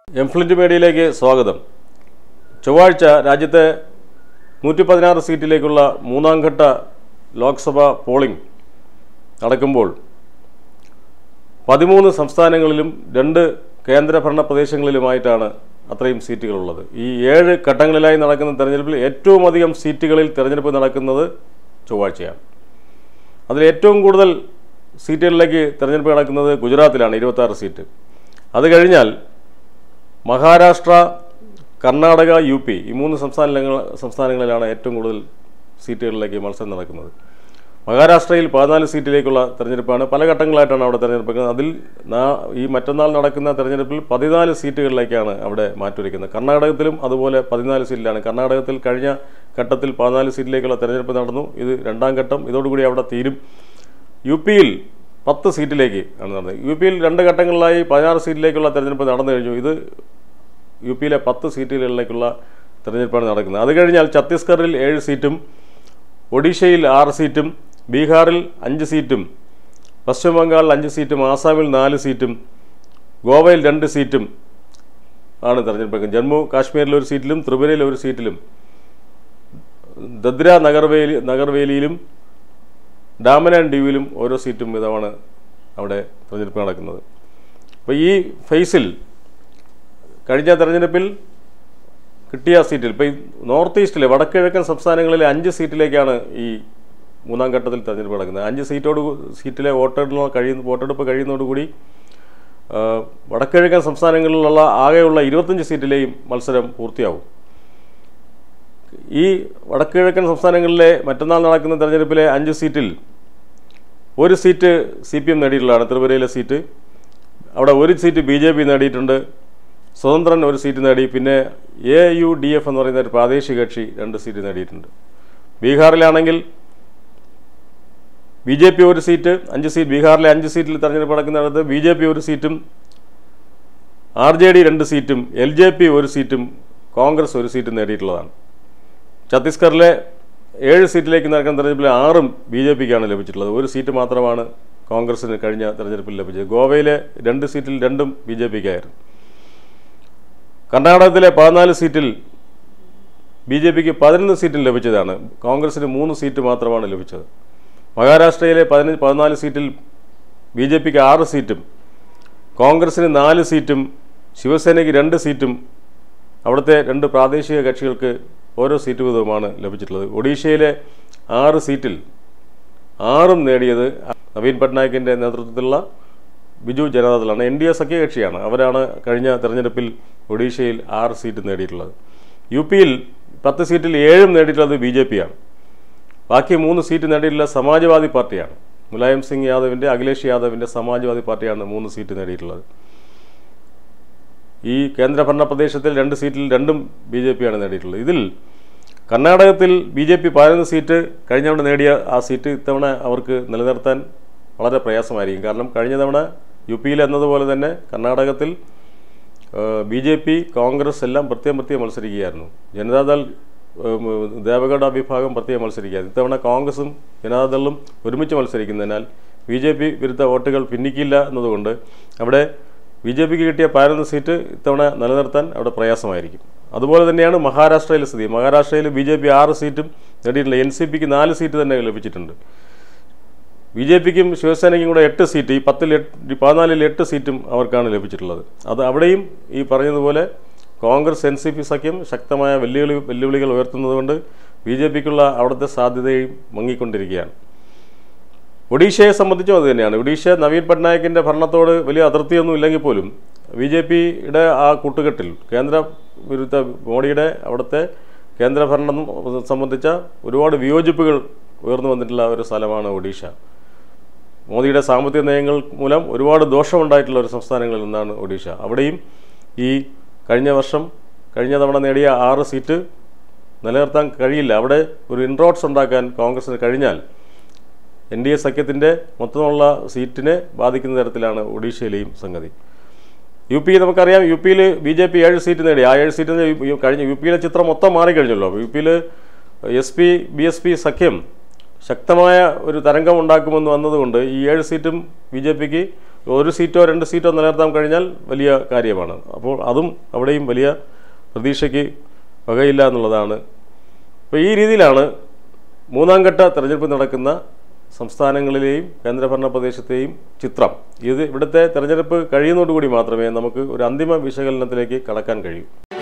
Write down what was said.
എംഫ്ലിൻ്റ് മീഡിയയിലേക്ക് സ്വാഗതം ചൊവ്വാഴ്ച രാജ്യത്തെ നൂറ്റി പതിനാറ് സീറ്റിലേക്കുള്ള മൂന്നാം ഘട്ട ലോക്സഭ പോളിംഗ് നടക്കുമ്പോൾ പതിമൂന്ന് സംസ്ഥാനങ്ങളിലും രണ്ട് കേന്ദ്രഭരണ പ്രദേശങ്ങളിലുമായിട്ടാണ് അത്രയും സീറ്റുകളുള്ളത് ഈ ഏഴ് ഘട്ടങ്ങളിലായി നടക്കുന്ന തെരഞ്ഞെടുപ്പിൽ ഏറ്റവും അധികം സീറ്റുകളിൽ തെരഞ്ഞെടുപ്പ് നടക്കുന്നത് ചൊവ്വാഴ്ചയാണ് അതിൽ ഏറ്റവും കൂടുതൽ സീറ്റുകളിലേക്ക് തെരഞ്ഞെടുപ്പ് നടക്കുന്നത് ഗുജറാത്തിലാണ് ഇരുപത്താറ് സീറ്റ് അത് കഴിഞ്ഞാൽ മഹാരാഷ്ട്ര കർണാടക യു പി ഈ മൂന്ന് സംസ്ഥാനങ്ങൾ സംസ്ഥാനങ്ങളിലാണ് ഏറ്റവും കൂടുതൽ സീറ്റുകളിലേക്ക് മത്സരം നടക്കുന്നത് മഹാരാഷ്ട്രയിൽ പതിനാല് സീറ്റിലേക്കുള്ള തെരഞ്ഞെടുപ്പാണ് പല ഘട്ടങ്ങളായിട്ടാണ് അവിടെ തെരഞ്ഞെടുപ്പ് അതിൽ നാ- ഈ മറ്റന്നാൾ നടക്കുന്ന തെരഞ്ഞെടുപ്പിൽ പതിനാല് സീറ്റുകളിലേക്കാണ് അവിടെ മാറ്റുരയ്ക്കുന്നത് കർണാടകത്തിലും അതുപോലെ പതിനാല് സീറ്റിലാണ് കർണാടകത്തിൽ കഴിഞ്ഞ ഘട്ടത്തിൽ പതിനാല് സീറ്റിലേക്കുള്ള തെരഞ്ഞെടുപ്പ് നടന്നു ഇത് രണ്ടാം ഘട്ടം ഇതോടുകൂടി അവിടെ തീരും യു പിയിൽ പത്ത് സീറ്റിലേക്ക് ആണ് നടന്നത് യു പിയിൽ രണ്ട് ഘട്ടങ്ങളിലായി പതിനാറ് സീറ്റിലേക്കുള്ള തെരഞ്ഞെടുപ്പ് നടന്നു കഴിഞ്ഞു ഇത് യു പിയിലെ പത്ത് സീറ്റുകളിലേക്കുള്ള തെരഞ്ഞെടുപ്പാണ് നടക്കുന്നത് അത് കഴിഞ്ഞാൽ ഛത്തീസ്ഗഡിൽ ഏഴ് സീറ്റും ഒഡീഷയിൽ ആറ് സീറ്റും ബീഹാറിൽ അഞ്ച് സീറ്റും പശ്ചിമ ബംഗാളിൽ അഞ്ച് സീറ്റും ആസാമിൽ നാല് സീറ്റും ഗോവയിൽ രണ്ട് സീറ്റും ആണ് തെരഞ്ഞെടുപ്പ് ജമ്മു കാശ്മീരിൽ ഒരു സീറ്റിലും ത്രിപുരയിൽ ഒരു സീറ്റിലും ദദ്ര നഗർവേലി നഗർവേലിയിലും ഡാമൻ ആൻഡ് ഡ്യൂവിലും ഓരോ സീറ്റും വീതമാണ് അവിടെ തെരഞ്ഞെടുപ്പ് നടക്കുന്നത് അപ്പോൾ ഈ ഫേസിൽ കഴിഞ്ഞ തെരഞ്ഞെടുപ്പിൽ കിട്ടിയ സീറ്റിൽ ഇപ്പോൾ ഈ നോർത്ത് ഈസ്റ്റിലെ വടക്കിഴക്കൻ സംസ്ഥാനങ്ങളിലെ അഞ്ച് സീറ്റിലേക്കാണ് ഈ മൂന്നാം ഘട്ടത്തിൽ തെരഞ്ഞെടുപ്പ് നടക്കുന്നത് അഞ്ച് സീറ്റോട് കൂ- സീറ്റിലെ വോട്ടെണ്ണ കഴിയുന്ന വോട്ടെടുപ്പ് കഴിയുന്നതോടുകൂടി ആ, വടക്കിഴക്കൻ സംസ്ഥാനങ്ങളിലുള്ള ആകെയുള്ള ഇരുപത്തഞ്ച് സീറ്റിലെയും മത്സരം പൂർത്തിയാവും ഈ വടക്കിഴക്കൻ സംസ്ഥാനങ്ങളിലെ മറ്റന്നാൾ നടക്കുന്ന തെരഞ്ഞെടുപ്പിലെ അഞ്ച് സീറ്റിൽ ഒരു സീറ്റ് സി പി എം നേടിയിട്ടുള്ളതാണ് ത്രിപുരയിലെ സീറ്റ് അവിടെ ഒരു സീറ്റ് ബി ജെ പി നേടിയിട്ടുണ്ട് സ്വതന്ത്രൻ ഒരു സീറ്റ് നേടി പിന്നെ എ യു ഡി എഫ് എന്ന് പറയുന്ന ഒരു പ്രാദേശിക കക്ഷി രണ്ട് സീറ്റ് നേടിയിട്ടുണ്ട് ബീഹാറിലാണെങ്കിൽ ബി ജെ പി ഒരു സീറ്റ് അഞ്ച് സീറ്റ് ബീഹാറിലെ അഞ്ച് സീറ്റിൽ തെരഞ്ഞെടുപ്പ് നടക്കുന്നിടത്ത് ബി ജെ പി ഒരു സീറ്റും ആർ ജെ ഡി രണ്ട് സീറ്റും എൽ ജെ പി ഒരു സീറ്റും കോൺഗ്രസ് ഒരു സീറ്റും നേടിയിട്ടുള്ളതാണ് ഛത്തീസ്ഗഡിലെ ഏഴ് സീറ്റിലേക്ക് നടക്കുന്ന തെരഞ്ഞെടുപ്പിൽ ആറും ബി ജെ പിക്കാണ് ലഭിച്ചിട്ടുള്ളത് ഒരു സീറ്റ് മാത്രമാണ് കോൺഗ്രസിന് കഴിഞ്ഞ തെരഞ്ഞെടുപ്പിൽ ലഭിച്ചത് ഗോവയിലെ രണ്ട് സീറ്റിൽ രണ്ടും ബി ജെ പിക്കായിരുന്നു കർണാടകത്തിലെ പതിനാല് സീറ്റിൽ ബി ജെ പിക്ക് പതിനൊന്ന് സീറ്റും ലഭിച്ചതാണ് കോൺഗ്രസിന് മൂന്ന് സീറ്റ് മാത്രമാണ് ലഭിച്ചത് മഹാരാഷ്ട്രയിലെ പതിനഞ്ച് പതിനാല് സീറ്റിൽ ബി ജെ പിക്ക് ആറ് സീറ്റും കോൺഗ്രസിന് നാല് സീറ്റും ശിവസേനയ്ക്ക് രണ്ട് സീറ്റും അവിടുത്തെ രണ്ട് പ്രാദേശിക കക്ഷികൾക്ക് ഓരോ സീറ്റ് വീതവുമാണ് ലഭിച്ചിട്ടുള്ളത് ഒഡീഷയിലെ ആറ് സീറ്റിൽ ആറും നേടിയത് നവീൻ പട്നായിക്കിൻ്റെ നേതൃത്വത്തിലുള്ള ബിജു ജനതാദളാണ് എൻ ഡി എ സഖ്യകക്ഷിയാണ് അവരാണ് കഴിഞ്ഞ തെരഞ്ഞെടുപ്പിൽ ഒഡീഷയിൽ ആറ് സീറ്റ് നേടിയിട്ടുള്ളത് യു പിയിൽ പത്ത് സീറ്റിൽ ഏഴും നേടിയിട്ടുള്ളത് ബി ജെ പിയാണ് ബാക്കി മൂന്ന് സീറ്റ് നേടിയിട്ടുള്ള സമാജ്വാദി പാർട്ടിയാണ് മുലായം സിംഗ് യാദവിൻ്റെ അഖിലേഷ് യാദവിൻ്റെ സമാജ്വാദി പാർട്ടിയാണ് മൂന്ന് സീറ്റ് നേടിയിട്ടുള്ളത് ഈ കേന്ദ്രഭരണ പ്രദേശത്തിൽ രണ്ട് സീറ്റിൽ രണ്ടും ബി ജെ പിയാണ് നേടിയിട്ടുള്ളത് ഇതിൽ കർണാടകത്തിൽ ബി ജെ പി പതിനൊന്ന് സീറ്റ് കഴിഞ്ഞ തവണ നേടിയ ആ സീറ്റ് ഇത്തവണ അവർക്ക് നിലനിർത്താൻ വളരെ പ്രയാസമായിരിക്കും കാരണം കഴിഞ്ഞ തവണ യു പിയിൽ എന്നതുപോലെ തന്നെ കർണാടകത്തിൽ ബി ജെ പി കോൺഗ്രസ് എല്ലാം പ്രത്യേകം പ്രത്യേകം മത്സരിക്കുകയായിരുന്നു ജനതാദൾ ഉം, ദേവഗഡ വിഭാഗം പ്രത്യേകം മത്സരിക്കുകയായിരുന്നു ഇത്തവണ കോൺഗ്രസും ജനതാദളും ഒരുമിച്ച് മത്സരിക്കുന്നതിനാൽ ബി ജെ പി വിരുദ്ധ വോട്ടുകൾ ഭിന്നിക്കില്ല എന്നതുകൊണ്ട് അവിടെ ബി ജെ പിക്ക് കിട്ടിയ പതിനൊന്ന് സീറ്റ് ഇത്തവണ നിലനിർത്താൻ അവിടെ പ്രയാസമായിരിക്കും അതുപോലെ തന്നെയാണ് മഹാരാഷ്ട്രയിലെ സ്ഥിതി മഹാരാഷ്ട്രയിൽ ബി ജെ പി ആറ് സീറ്റും നേടിയിട്ടില്ല എൻ സി പിക്ക് നാല് സീറ്റ് തന്നെ ലഭിച്ചിട്ടുണ്ട് ബി ജെ പിക്കും ശിവസേനയ്ക്കും കൂടെ എട്ട് സീറ്റ് ഈ പത്തിൽ എട്ട് ഈ പതിനാലിൽ എട്ട് സീറ്റും അവർക്കാണ് ലഭിച്ചിട്ടുള്ളത് അത് അവിടെയും ഈ പറഞ്ഞതുപോലെ കോൺഗ്രസ് എൻ സി പി സഖ്യം ശക്തമായ വെല്ലുവിളി വെല്ലുവിളികൾ ഉയർത്തുന്നതുകൊണ്ട് ബി ജെ പിക്കുള്ള അവിടുത്തെ സാധ്യതയും മങ്ങിക്കൊണ്ടിരിക്കുകയാണ് ഒഡീഷയെ സംബന്ധിച്ചും അത് തന്നെയാണ് ഒഡീഷ നവീൻ പട്നായിക്കിൻ്റെ ഭരണത്തോട് വലിയ അതിർത്തിയൊന്നും ഇല്ലെങ്കിൽ പോലും ബി ജെ പിയുടെ ആ കൂട്ടുകെട്ടിൽ കേന്ദ്ര വിരുദ്ധ മോഡിയുടെ അവിടുത്തെ കേന്ദ്രഭരണം സംബന്ധിച്ച ഒരുപാട് വിയോജിപ്പുകൾ ഉയർന്നു വന്നിട്ടുള്ള ഒരു സ്ഥലമാണ് ഒഡീഷ മോദിയുടെ സാമ്പത്തിക നയങ്ങൾ മൂലം ഒരുപാട് ദോഷമുണ്ടായിട്ടുള്ള ഒരു സംസ്ഥാനങ്ങളിൽ നിന്നാണ് ഒഡീഷ അവിടെയും ഈ കഴിഞ്ഞ വർഷം കഴിഞ്ഞ തവണ നേടിയ ആറ് സീറ്റ് നിലനിർത്താൻ കഴിയില്ല അവിടെ ഒരു ഇൻട്രോട്സ് ഉണ്ടാക്കാൻ കോൺഗ്രസിന് കഴിഞ്ഞാൽ എൻ ഡി എ സഖ്യത്തിൻ്റെ മൊത്തമുള്ള സീറ്റിനെ ബാധിക്കുന്ന തരത്തിലാണ് ഒഡീഷയിലെയും സംഗതി യു പി നമുക്കറിയാം യു പിയിൽ ബി ജെ പി ഏഴ് സീറ്റ് നേടി ആ ഏഴ് സീറ്റ് യു- യു- കഴിഞ്ഞ യു പിയിലെ ചിത്രം മൊത്തം മാറിക്കഴിഞ്ഞല്ലോ യു പിയിൽ S P B S P സഖ്യം ശക്തമായ ഒരു തരംഗം ഉണ്ടാക്കുമെന്ന് വന്നതുകൊണ്ട് ഈ ഏഴ് സീറ്റും ബി ജെ പിക്ക് ഒരു സീറ്റോ രണ്ട് സീറ്റോ നിലനിർത്താൻ കഴിഞ്ഞാൽ വലിയ കാര്യമാണ് അപ്പോൾ അതും അവിടെയും വലിയ പ്രതീക്ഷയ്ക്ക് വകയില്ല എന്നുള്ളതാണ് അപ്പോൾ ഈ രീതിയിലാണ് മൂന്നാം ഘട്ട തെരഞ്ഞെടുപ്പ് നടക്കുന്ന സംസ്ഥാനങ്ങളിലെയും കേന്ദ്രഭരണ പ്രദേശത്തെയും ചിത്രം ഇത് ഇവിടുത്തെ തെരഞ്ഞെടുപ്പ് കഴിയുന്നതോടുകൂടി മാത്രമേ നമുക്ക് ഒരു അന്തിമ വിശകലനത്തിലേക്ക് കടക്കാൻ കഴിയൂ